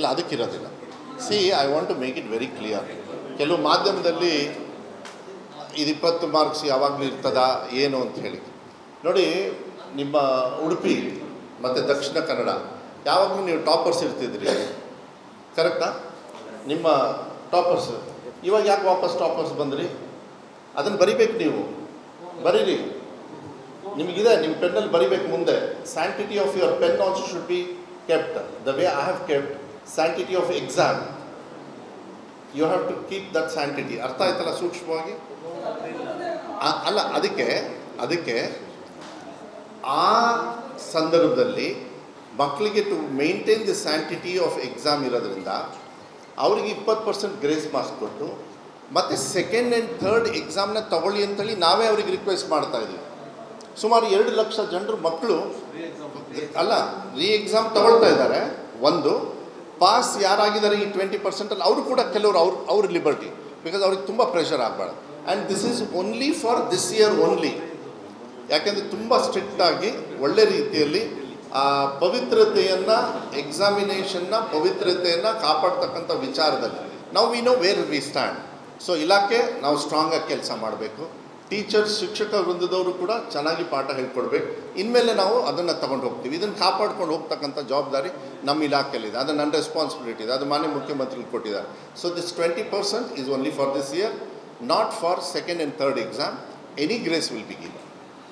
ಇಲ್ಲ ಅದಕ್ಕಿರೋದಿಲ್ಲ see I want to make it very clear ಕೆಲವು ಮಾಧ್ಯಮದಲ್ಲಿ ಇದು ಇಪ್ಪತ್ತು ಮಾರ್ಕ್ಸ್ ಯಾವಾಗಲೂ ಇರ್ತದಾ ಏನು ಅಂತ ಹೇಳಿ ನೋಡಿ ನಿಮ್ಮ ಉಡುಪಿ ಮತ್ತು ದಕ್ಷಿಣ ಕನ್ನಡ ಯಾವಾಗಲೂ ನೀವು ಟಾಪರ್ಸ್ ಇರ್ತಿದ್ರಿ ಕರೆಕ್ಟಾ ನಿಮ್ಮ ಟಾಪರ್ಸ್ ಇವಾಗ ಯಾಕೆ ವಾಪಸ್ ಟಾಪರ್ಸ್ ಬಂದ್ರಿ ಅದನ್ನು ಬರಿಬೇಕು ನೀವು ಬರೀರಿ ನಿಮಗಿದೆ ನಿಮ್ಮ ಪೆನ್ನಲ್ಲಿ ಬರಿಬೇಕು ಮುಂದೆ sanctity of your pen also should be kept the way I have kept sanctity of exam you have to keep that sanctity ಅರ್ಥ ಆಯ್ತಲ್ಲ ಸೂಕ್ಷ್ಮವಾಗಿ ಆ- ಅಲ್ಲ ಅದಕ್ಕೆ ಅದಕ್ಕೆ ಆ ಸಂದರ್ಭದಲ್ಲಿ ಮಕ್ಕಳಿಗೆ to maintain the sanctity of exam ಇರೋದ್ರಿಂದ ಅವರಿಗೆ ಇಪ್ಪತ್ತು ಪರ್ಸೆಂಟ್ ಗ್ರೇಸ್ ಮಾರ್ಕ್ಸ್ ಕೊಟ್ಟು ಮತ್ತು ಸೆಕೆಂಡ್ ಆ್ಯಂಡ್ ಥರ್ಡ್ ಎಕ್ಸಾಮ್ನ ತಗೊಳ್ಳಿ ಅಂತೇಳಿ ನಾವೇ ಅವ್ರಿಗೆ ರಿಕ್ವೆಸ್ಟ್ ಮಾಡ್ತಾ ಇದ್ದೀವಿ ಸುಮಾರು ಎರಡು ಲಕ್ಷ ಜನರು ಮಕ್ಕಳು ಅಲ್ಲ ರೀ ಎಕ್ಸಾಮ್ ತಗೊಳ್ತಾ ಇದ್ದಾರೆ ಒಂದು ಪಾಸ್ ಯಾರಾಗಿದ್ದಾರೆ ಈ ಟ್ವೆಂಟಿ ಪರ್ಸೆಂಟಲ್ಲಿ ಅವರು ಕೂಡ ಕೆಲವರು ಅವ್ರ ಅವ್ರ ಲಿಬರ್ಟಿ ಬಿಕಾಸ್ ಅವ್ರಿಗೆ ತುಂಬ ಪ್ರೆಷರ್ ಆಗಬಾರ್ದು and this is only for this year only ಯಾಕೆಂದರೆ ತುಂಬ ಸ್ಟ್ರಿಕ್ಟಾಗಿ ಒಳ್ಳೆ ರೀತಿಯಲ್ಲಿ ಆ ಪವಿತ್ರತೆಯನ್ನು ಎಕ್ಸಾಮಿನೇಷನ್ನ ಪವಿತ್ರತೆಯನ್ನು ಕಾಪಾಡ್ತಕ್ಕಂಥ ವಿಚಾರದಲ್ಲಿ ನಾವು we know where we stand so ಇಲಾಖೆ ನಾವು ಸ್ಟ್ರಾಂಗಾಗಿ ಕೆಲಸ ಮಾಡಬೇಕು ಟೀಚರ್ಸ್ ಶಿಕ್ಷಕ ವೃಂದದವರು ಕೂಡ ಚೆನ್ನಾಗಿ ಪಾಠ ಹೇಳ್ಕೊಡ್ಬೇಕು ಇನ್ಮೇಲೆ ನಾವು ಅದನ್ನು ತಗೊಂಡು ಹೋಗ್ತೀವಿ ಇದನ್ನು ಕಾಪಾಡ್ಕೊಂಡು ಹೋಗ್ತಕ್ಕಂಥ ಜವಾಬ್ದಾರಿ ನಮ್ಮ ಇಲಾಖೆಯಲ್ಲಿದೆ ಅದು ನನ್ನ ರೆಸ್ಪಾನ್ಸಿಬಿಲಿಟಿ ಇದೆ ಅದು ಮಾನ್ಯ ಮುಖ್ಯಮಂತ್ರಿಗಳು ಕೊಟ್ಟಿದ್ದಾರೆ so this twenty percent is only for this year not for second and third exam any grace will be given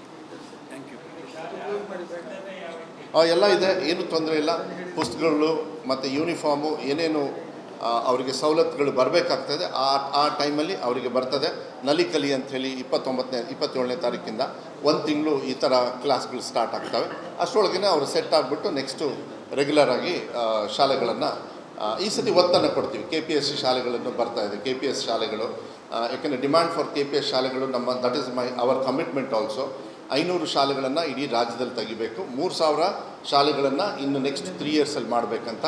ಆ, ಎಲ್ಲ ಇದೆ ಏನು ತೊಂದರೆ ಇಲ್ಲ ಪುಸ್ತಕಗಳು ಮತ್ತು ಯೂನಿಫಾರ್ಮು ಏನೇನು ಆ, ಅವರಿಗೆ ಸವಲತ್ತುಗಳು ಬರಬೇಕಾಗ್ತದೆ ಆ ಆ ಟೈಮಲ್ಲಿ ಅವರಿಗೆ ಬರ್ತದೆ ನಲಿಕಲಿ ಅಂಥೇಳಿ ಇಪ್ಪತ್ತೊಂಬತ್ತನೇ ಇಪ್ಪತ್ತೇಳನೇ ತಾರೀಕಿಂದ ಒಂದು ತಿಂಗಳು ಈ ಥರ ಕ್ಲಾಸ್ಗಳು ಸ್ಟಾರ್ಟ್ ಆಗ್ತವೆ ಅಷ್ಟರೊಳಗೆ ಅವರು ಸೆಟ್ ಆಗಿಬಿಟ್ಟು ನೆಕ್ಸ್ಟು ರೆಗ್ಯುಲರ್ ಆಗಿ ಶಾಲೆಗಳನ್ನು ಈ ಸತಿ ಒತ್ತನ್ನು ಕೊಡ್ತೀವಿ ಕೆ ಪಿ ಎಸ್ ಸಿ ಶಾಲೆಗಳನ್ನು ಬರ್ತಾ ಇದೆ ಕೆ ಪಿ ಎಸ್ ಶಾಲೆಗಳು ಆ, ಯಾಕೆಂದರೆ demand for K P S ಶಾಲೆಗಳು ನಮ್ಮ that is my our commitment also ಐನೂರು ಶಾಲೆಗಳನ್ನು ಇಡೀ ರಾಜ್ಯದಲ್ಲಿ ತೆಗಿಬೇಕು ಮೂರು ಸಾವಿರ ಶಾಲೆಗಳನ್ನು ಇನ್ನು ನೆಕ್ಸ್ಟ್ ತ್ರೀ ಇಯರ್ಸಲ್ಲಿ ಮಾಡಬೇಕಂತ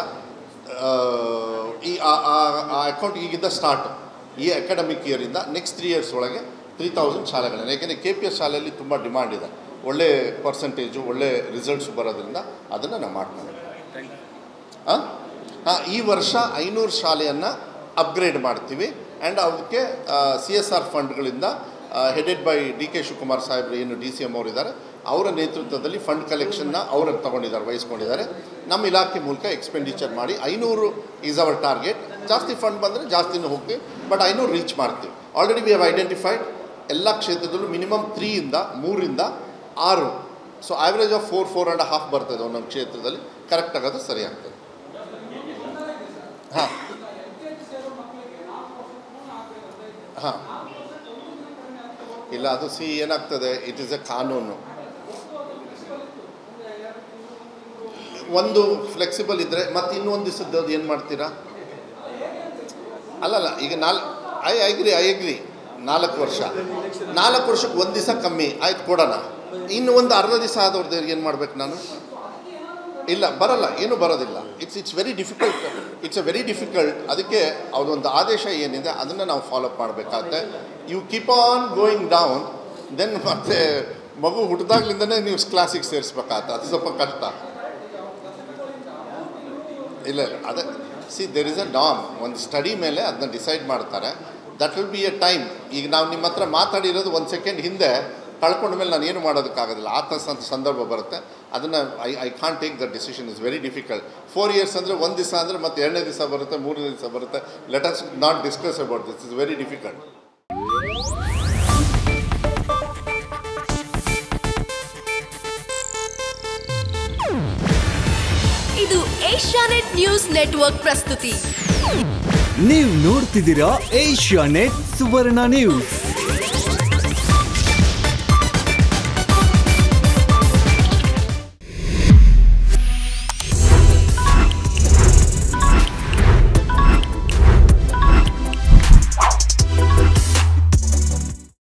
ಈ ಆ- ಆ- ಆ ಅಕೌಂಟ್ ಈಗಿಂದ ಸ್ಟಾರ್ಟ್ ಈ ಅಕಾಡೆಮಿಕ್ ಇಯರಿಂದ ನೆಕ್ಸ್ಟ್ ತ್ರೀ ಇಯರ್ಸ್ ಒಳಗೆ ತ್ರೀ ತೌಸಂಡ್ ಶಾಲೆಗಳನ್ನು ಯಾಕೆಂದರೆ ಕೆ ಪಿ ಎಸ್ ಶಾಲೆಯಲ್ಲಿ ತುಂಬ ಡಿಮಾಂಡ್ ಇದೆ ಒಳ್ಳೆ ಪರ್ಸೆಂಟೇಜು ಒಳ್ಳೆ ರಿಸಲ್ಟ್ಸ್ ಬರೋದ್ರಿಂದ ಅದನ್ನು ನಾವು ಮಾಡ್ತೀವಿ ಹಾಂ ಹಾಂ ಈ ವರ್ಷ ಐನೂರು ಶಾಲೆಯನ್ನು ಅಪ್ಗ್ರೇಡ್ ಮಾಡ್ತೀವಿ ಆ್ಯಂಡ್ ಅವಕ್ಕೆ ಸಿ ಎಸ್ ಆರ್ ಫಂಡ್ಗಳಿಂದ headed by D K Shivakumar ಸಾಹೇಬ್ರು ಏನು ಡಿ ಸಿ ಎಮ್ ಅವರಿದ್ದಾರೆ ಅವರ ನೇತೃತ್ವದಲ್ಲಿ ಫಂಡ್ ಕಲೆಕ್ಷನ್ನ ಅವರು ತಗೊಂಡಿದ್ದಾರೆ ವಹಿಸ್ಕೊಂಡಿದ್ದಾರೆ ನಮ್ಮ ಇಲಾಖೆ ಮೂಲಕ ಎಕ್ಸ್ಪೆಂಡಿಚರ್ ಮಾಡಿ ಐನೂರು ಈಸ್ ಅವರ್ ಟಾರ್ಗೆಟ್ ಜಾಸ್ತಿ ಫಂಡ್ ಬಂದರೆ ಜಾಸ್ತಿನೂ ಹೋಗ್ತೀವಿ ಬಟ್ ಐನೂರು ರೀಚ್ ಮಾಡ್ತೀವಿ ಆಲ್ರೆಡಿ ವಿ ಹ್ಯಾವ್ ಐಡೆಂಟಿಫೈಡ್ ಎಲ್ಲ ಕ್ಷೇತ್ರದಲ್ಲೂ ಮಿನಿಮಮ್ ತ್ರೀಯಿಂದ ಮೂರಿಂದ ಆರು so average of four four and half ಬರ್ತದೆ ಒಂದೊಂದು ಕ್ಷೇತ್ರದಲ್ಲಿ ಕರೆಕ್ಟ್ ಆಗೋದು ಸರಿ ಆಗ್ತದೆ ಹಾಂ ಹಾಂ ಇಲ್ಲ ಅದು ಸಿ ಏನಾಗ್ತದೆ ಇಟ್ ಈಸ್ ಎ ಕಾನೂನು ಒಂದು ಫ್ಲೆಕ್ಸಿಬಲ್ ಇದ್ದರೆ ಮತ್ತೆ ಇನ್ನೊಂದು ದಿವಸದ್ದು ಅದು ಏನು ಮಾಡ್ತೀರಾ ಅಲ್ಲಲ್ಲ ಈಗ ನಾಲ್ ಐ ಅಗ್ರಿ ಐ ಅಗ್ರಿ ನಾಲ್ಕು ವರ್ಷ ನಾಲ್ಕು ವರ್ಷಕ್ಕೆ ಒಂದು ದಿವಸ ಕಮ್ಮಿ ಆಯ್ತು ಕೊಡೋಣ ಇನ್ನು ಒಂದು ಅರ್ಧ ದಿವಸ ಆದವ್ರದ್ದು ಏನು ಮಾಡ್ಬೇಕು ನಾನು ಇಲ್ಲ ಬರಲ್ಲ ಏನೂ ಬರೋದಿಲ್ಲ it's it's very difficult it's a very difficult ಅದಕ್ಕೆ ಅದೊಂದು ಆದೇಶ ಏನಿದೆ ಅದನ್ನು ನಾವು ಫಾಲೋಅಪ್ ಮಾಡಬೇಕಾಗತ್ತೆ you keep on going down then ಮತ್ತೆ ಮಗು ಹುಟ್ಟಿದಾಗ್ಲಿಂದನೇ ನೀವು ಕ್ಲಾಸಿಗೆ ಸೇರಿಸ್ಬೇಕಾಗತ್ತೆ ಅದು ಸ್ವಲ್ಪ ಕಷ್ಟ ಇಲ್ಲ ಇಲ್ಲ ಅದೇ see there is a dam ಒಂದು ಸ್ಟಡಿ ಮೇಲೆ ಅದನ್ನ ಡಿಸೈಡ್ ಮಾಡ್ತಾರೆ that will be a time ಈಗ ನಾವು ನಿಮ್ಮ ಹತ್ರ ಮಾತಾಡಿರೋದು ಒಂದು ಸೆಕೆಂಡ್ ಹಿಂದೆ ಕಳ್ಕೊಂಡ ಮೇಲೆ ನಾನು ಏನು ಮಾಡೋದಕ್ಕಾಗೋದಿಲ್ಲ ಆ ಥರ ಸಂದ- ಸಂದರ್ಭ ಬರುತ್ತೆ ಅದನ್ನು I I can't take the decision is very difficult for years ಅಂದರೆ ಒಂದು ದಿವಸ ಅಂದರೆ ಮತ್ತೆ ಎರಡನೇ ದಿವಸ ಬರುತ್ತೆ ಮೂರನೇ ದಿವಸ ಬರುತ್ತೆ let us not discuss about this is very difficult ಇದು ಏಷ್ಯಾನೆಟ್ ನ್ಯೂಸ್ ನೆಟ್ವರ್ಕ್ ಪ್ರಸ್ತುತಿ ನೀವು ನೋಡ್ತಿದ್ದೀರಾ ಏಷ್ಯಾ ನೆಟ್ ಸುವರ್ಣ ನ್ಯೂಸ್